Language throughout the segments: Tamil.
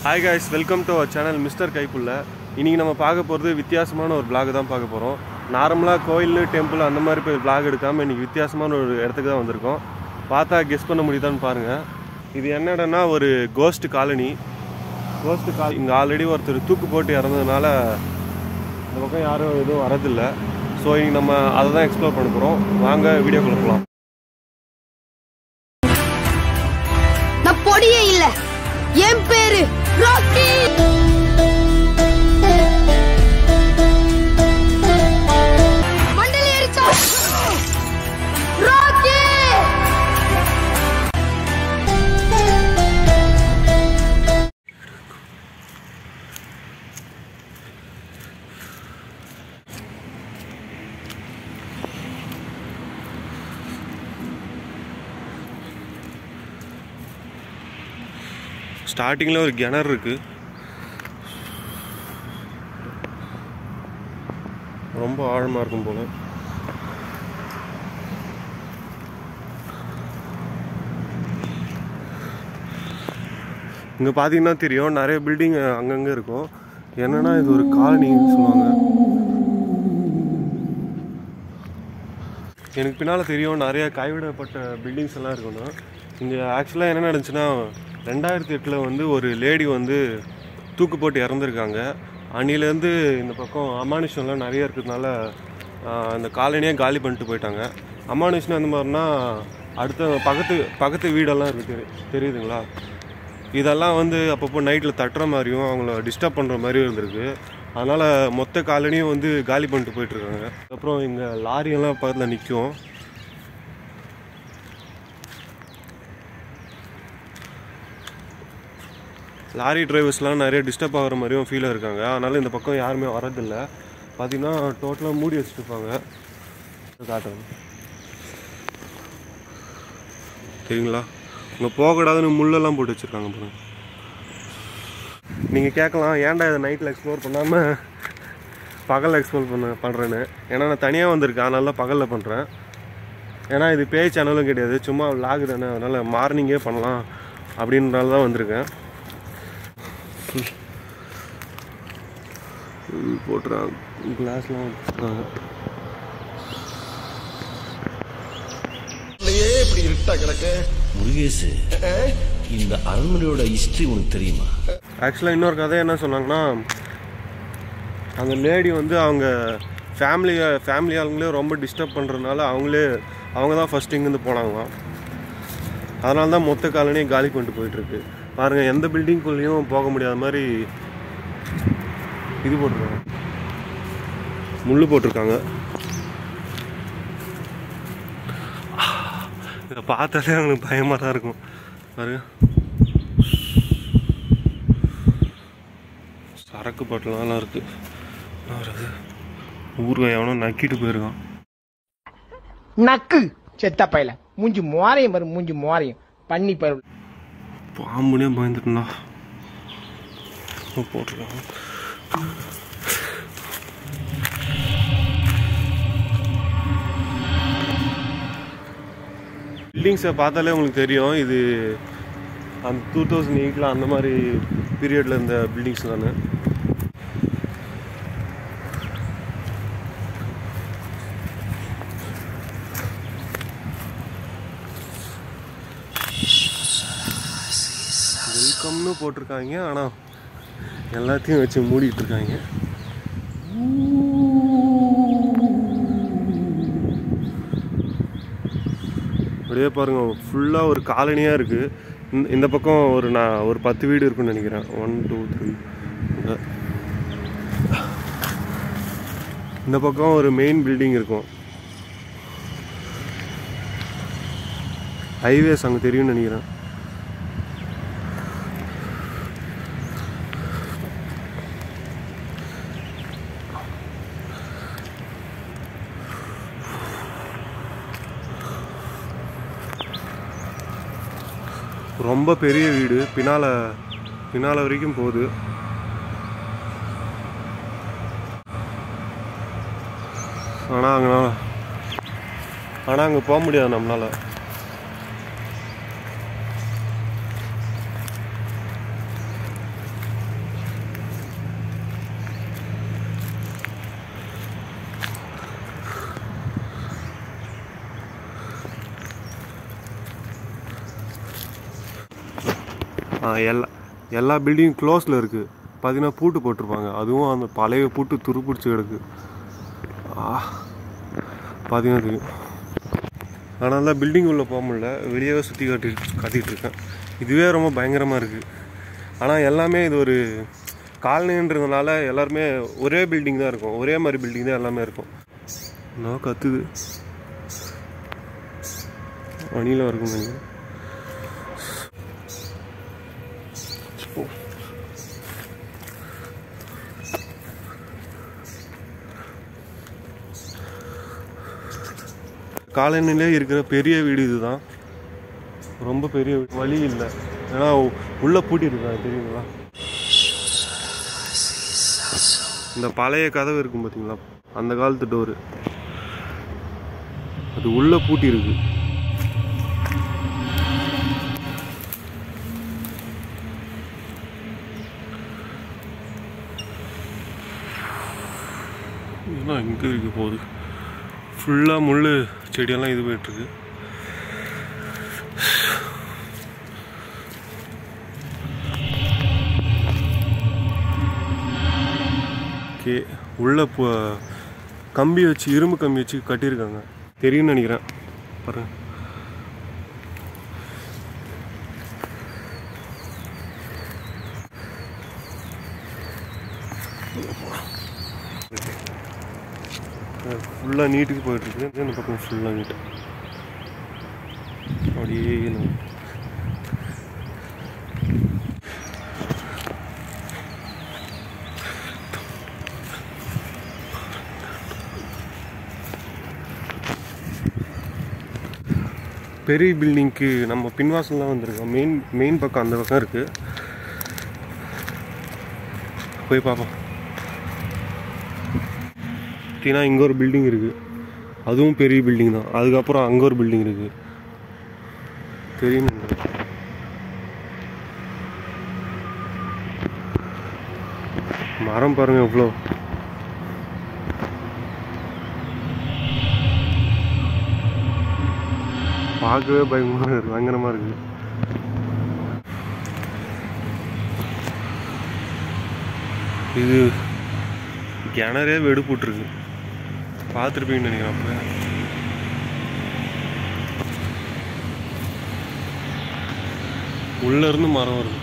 Hi guys welcome to our channel mister Kaipulla இன்றைக்கி நம்ம பார்க்க போகிறது வித்தியாசமான ஒரு vlog தான் பார்க்க போகிறோம் நார்மலாக கோயில் டெம்பிள் அந்த மாதிரி போய் vlog எடுக்காமல் இன்றைக்கி வித்தியாசமான ஒரு இடத்துக்கு தான் வந்திருக்கோம் பார்த்தா கெஸ் பண்ண முடியுதான்னு பாருங்கள் இது என்ன இடம்னா ஒரு கோஸ்ட் காலனி கோஸ்ட் கால் இங்கே ஆல்ரெடி ஒருத்தர் தூக்கு போட்டு இறந்ததுனால இந்த பக்கம் யாரும் எதுவும் வரதில்லை ஸோ இன்னைக்கு நம்ம அதை தான் எக்ஸ்ப்ளோர் பண்ண போகிறோம் வாங்க வீடியோக்குள்ள போகலாம் நான் பொடியே இல்ல என் பேரு ராக்கி மண்டலி அடிச்சா ராக்கி ஸ்டார்டிங்கில் ஒரு கிணறு இருக்குது ரொம்ப ஆழமாக இருக்கும் போல் இங்கே பார்த்தீங்கன்னா தெரியும் நிறைய பில்டிங் அங்கங்கே இருக்கும் என்னன்னா இது ஒரு காலனின்னு சொல்லுவாங்க எனக்கு பின்னால் தெரியும் நிறைய கைவிடப்பட்ட பில்டிங்ஸ் எல்லாம் இருக்கணும் இங்கே ஆக்சுவலாக என்ன நடந்துச்சுன்னா ரெண்டாயிரத்தி எட்டில் வந்து ஒரு லேடி வந்து தூக்கு போட்டு இறந்துருக்காங்க அன்னிலேருந்து இந்த பக்கம் அமானுஷம்லாம் நிறைய இருக்கிறதுனால ஆஹ், அந்த காலனியே காலி பண்ணிட்டு போயிட்டாங்க அமானுஷம் அந்த மாதிரினா அடுத்த பக்கத்து பக்கத்து வீடெல்லாம் இருக்குது தெரி- தெரியுதுங்களா இதெல்லாம் வந்து அப்பப்போ நைட்டில் தட்டுற மாதிரியும் அவங்கள டிஸ்டர்ப் பண்ணுற மாதிரியும் இருந்திருக்கு அதனால் மொத்த காலனியும் வந்து காலி பண்ணிட்டு போயிட்டுருக்காங்க அப்புறம் இங்கே லாரியெல்லாம் பக்கத்தில் நிற்கும் லாரி டிரைவர்ஸ்லாம் நிறைய டிஸ்டர்ப் ஆகிற மாதிரியும் ஃபீல் இருக்காங்க அதனால் இந்த பக்கம் யாருமே வரதில்லை பார்த்தீங்கன்னா டோட்டலாக மூடி வச்சுருப்பாங்க காட்டுறேன் சரிங்களா இங்கே போகக்கூடாதுன்னு முள்ளெல்லாம் போட்டு வச்சுருக்காங்க பாருங்க நீங்கள் கேட்கலாம் ஏன்டா இதை நைட்டில் எக்ஸ்ப்ளோர் பண்ணாமல் பகலில் எக்ஸ்ப்ளோர் பண்ண பண்ணுறேன்னு ஏன்னா நான் தனியாக வந்திருக்கேன் அதனால தான் பகலில் பண்ணுறேன் ஏன்னா இது பேய் சேனலும் கிடையாது சும்மா லாக் தானே அதனால் மார்னிங்கே பண்ணலாம் அப்படின்றனால தான் வந்திருக்கேன் போட்டுறாங்க கிளாஸ்லாம் வச்சுருக்காங்க இல்லையே இப்படி இருட்டா கிடக்கு முருகேசு இந்த அரண்மனையோட ஹிஸ்டரி உனக்கு தெரியுமா ஆக்சுவலாக இன்னொரு கதை என்ன சொன்னாங்கன்னா அந்த லேடி வந்து அவங்க ஃபேமிலியை ஃபேமிலி ஆளுங்களே ரொம்ப டிஸ்டர்ப் பண்ணுறதுனால அவங்களே அவங்க தான் ஃபஸ்ட் இங்கேருந்து போனாங்களாம் அதனால தான் மொத்த காலனியும் காலி பண்ணிட்டு போயிட்டுருக்கு பாருங்கள் எந்த பில்டிங்குள்ளேயும் போக முடியாத மாதிரி இது போட்டிருக்காங்க முள் போட்டிருக்காங்க இதை பார்த்தாலே அவங்களுக்கு பயமாக தான் இருக்கும் பாருங்க சரக்கு பாட்டிலாம் இருக்கு வருது ஊறுகாய் எவனோ நக்கிட்டு போயிருக்கான் நக்கு செத்த பையல மூஞ்சி மோரையும் பாரு மூஞ்சி மோரையும் பண்ணி பாரு பாம்புனே பயந்துட்டா போட்டிருக்காங்க பில்டிங்ஸை பார்த்தாலே உங்களுக்கு தெரியும் இது அந்த டூ தௌசண்ட் எயிட்டில் அந்த மாதிரி பீரியடில் இருந்த பில்டிங்ஸ் தானே வெல்கம்னு போட்டிருக்காங்க ஆனால் எல்லாத்தையும் வச்சு மூடிட்டு இருக்காங்க அப்படியே பாருங்க ஃபுல்லாக ஒரு காலனியாக இருக்குது இந்த இந்த பக்கம் ஒரு நான் ஒரு பத்து வீடு இருக்குன்னு நினைக்கிறேன் ஒன் டூ த்ரீ இந்த பக்கம் ஒரு மெயின் பில்டிங் இருக்கும் ஹைவேஸ் அங்கே தெரியும்னு நினைக்கிறேன் ரொம்ப பெரிய வீடு பின்னால் பின்னால் வரைக்கும் போகுது ஆனால் அங்கே ஆனால் அங்கே போக முடியாது நம்மளால் ஆ, எல்லா எல்லா பில்டிங் க்ளோஸில் இருக்குது பார்த்தீங்கன்னா பூட்டு போட்டிருப்பாங்க அதுவும் அந்த பழைய பூட்டு துருப்பிடிச்சு கிடக்கு ஆ பார்த்தீங்கன்னா தெரியும் அதனால தான் பில்டிங் உள்ளே போக முடியல வெளியே சுற்றி காட்டி காட்டிகிட்டு இருக்கேன் இதுவே ரொம்ப பயங்கரமாக இருக்குது ஆனால் எல்லாமே இது ஒரு காலனின்றதுனால எல்லாருமே ஒரே பில்டிங் தான் இருக்கும் ஒரே மாதிரி பில்டிங் தான் எல்லாமே இருக்கும் நான் கத்துது மணியில் இருக்கும் நினைக்கிறேன் ஓ. காலனிலே இருக்கிற பெரிய வீடு இதுதான் ரொம்ப பெரிய வீடு. வழி இல்லை ஏன்னா உ- உள்ள பூட்டியிருக்காங்க தெரியுங்களா இந்த பழைய கதவு இருக்கும் பார்த்தீங்களா அந்த காலத்து டோரு அது உள்ள பூட்டி இருக்கு இதெல்லாம் எங்கே இருக்கு போகுது ஃபுல்லாக முள் செடியெல்லாம் இது போயிட்டுருக்கு ஓகே உள்ள இப்போ கம்பி வச்சு இரும்பு கம்பி வச்சு கட்டியிருக்காங்க தெரியும்னு நினைக்கிறேன் பாருங்க ஃபுல்லாக நீட்டுக்கு போயிட்டுருக்கு இந்த பக்கம் ஃபுல்லாக நீட்டு அப்படியே நம்ம பெரிய பில்டிங்க்கு நம்ம பின்வாசல் தான் வந்திருக்கோம் மெயின் மெயின் பக்கம் அந்த பக்கம் இருக்குது போய் பார்ப்போம் பார்த்தீங்கன்னா இங்கே ஒரு பில்டிங் இருக்குது அதுவும் பெரிய பில்டிங் தான் அதுக்கப்புறம் அங்கே ஒரு பில்டிங் இருக்குது தெரியும் நினைக்கிறேன். மரம் பாருங்க எவ்வளோ பார்க்கவே பயங்கரமாக இருக்கு பயங்கரமாக இருக்குது இது கிணறே வெடுப்புட்ருக்கு பார்த்துருப்பீங்கன்னு நினைக்கிறேன் அப்போ உள்ள இருந்து மரம் வருது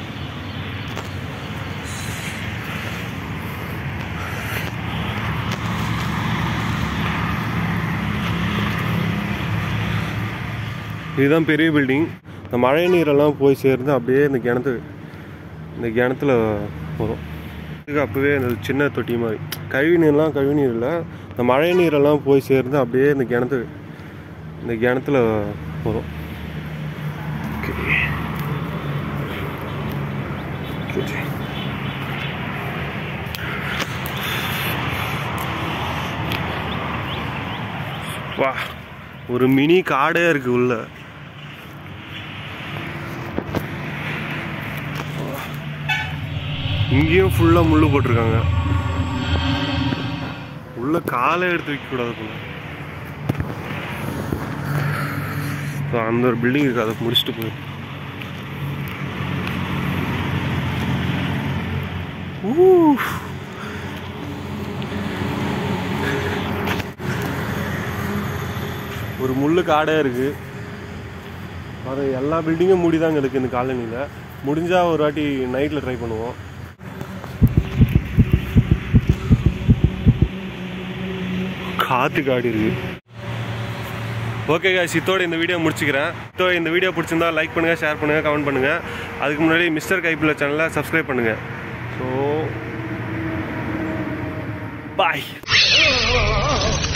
இதுதான் பெரிய பில்டிங் இந்த மழை நீரெல்லாம் போய் சேர்ந்து அப்படியே இந்த கிணத்து இந்த கிணத்துல வரும் இதுக்கு அப்போவே இந்த சின்ன தொட்டி மாதிரி கழிவு நீர்லாம் கழிவு நீர் இல்லை இந்த மழை நீரெல்லாம் போய் சேர்ந்து அப்படியே இந்த கிணத்து இந்த கிணத்துல வரும் Okay. Okay. வா ஒரு மினி காடே இருக்கு உள்ள இங்கேயும் ஃபுல்லாக முள்ளு போட்டிருக்காங்க உள்ள காலை எடுத்து வைக்க கூடாது போல So, அந்த ஒரு பில்டிங் இருக்கு அதை முடிச்சுட்டு போய் ஒரு முள்ளு காடே இருக்கு அது எல்லா பில்டிங்கும் மூடிதாங்க இருக்கு இந்த காலனியில் முடிஞ்சா ஒரு வாட்டி நைட்டில் ட்ரை பண்ணுவோம் காத்து காடி இருக்கு ஓகே guys இத்தோட இந்த வீடியோ முடிச்சுக்கிறேன் இத்தோட இந்த வீடியோ பிடிச்சிருந்தா லைக் பண்ணுங்க ஷேர் பண்ணுங்க கமெண்ட் பண்ணுங்க அதுக்கு முன்னாடி மிஸ்டர் கைப்பில் சேனலை சப்ஸ்கிரைப் பண்ணுங்க ஸோ பாய்